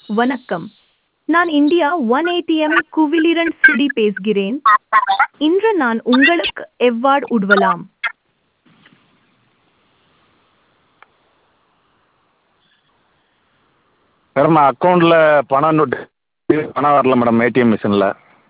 வணக்கம் நான் India one ATM குவிலிரன் சுடி பேசுகிறேன் இன்று நான் உங்களுக்கு எவ்வாறு உதவலாம் மேடம் அக்கௌண்ட்டில் பணம் நோட்டு பணம் வரல மேடம் ஏடிஎம் மிஷினில்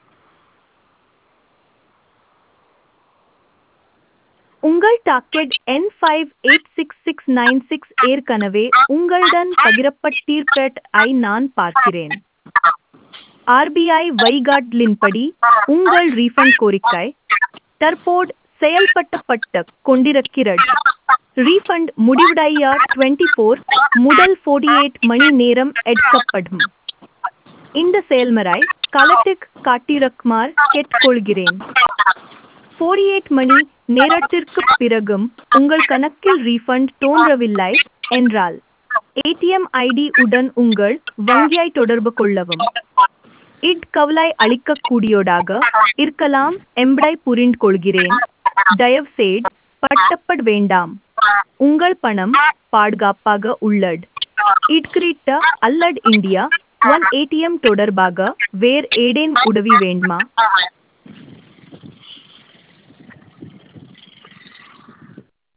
உங்கள் டாக்கெட் என் five eight six six nine six ஏற்கனவே உங்களுடன் பகிரப்பட்டீர்கட் ஐ நான் பார்க்கிறேன் ஆர்பிஐ வழிகாட்டலின்படி உங்கள் ரீஃபண்ட் கோரிக்கை தற்போது செயல்படுத்தப்பட்டு கொண்டிருக்கிறது ரீஃபண்ட் முடிவடைய டுவெண்ட்டி ஃபோர் முதல் ஃபோர்ட்டி எயிட் மணி நேரம் எடுக்கப்படும் இந்த செயல்முறை காலத்திற்கு காட்டிருக்குமாறு கேட்டுக்கொள்கிறேன் ஃபோர்ட்டி எயிட் மணி நேரத்திற்கு பிறகும் உங்கள் கணக்கில் ரீஃபண்ட் தோன்றவில்லை என்றால் ஏடிஎம் ஐடி உடன் உங்கள் வங்கியை தொடர்பு கொள்ளவும் இட் கவலை அளிக்கக்கூடியதாக இருக்கலாம் என்பதை புரிந்து கொள்கிறேன் தயவுசெய்து பட்டப்பட வேண்டாம் உங்கள் பணம் பாதுகாப்பாக உள்ளது இட்கிரிட்ட அல்லது இந்தியா ஒன் ஏடிஎம் தொடர்பாக வேறு ஏதேனும் உதவி வேண்டுமா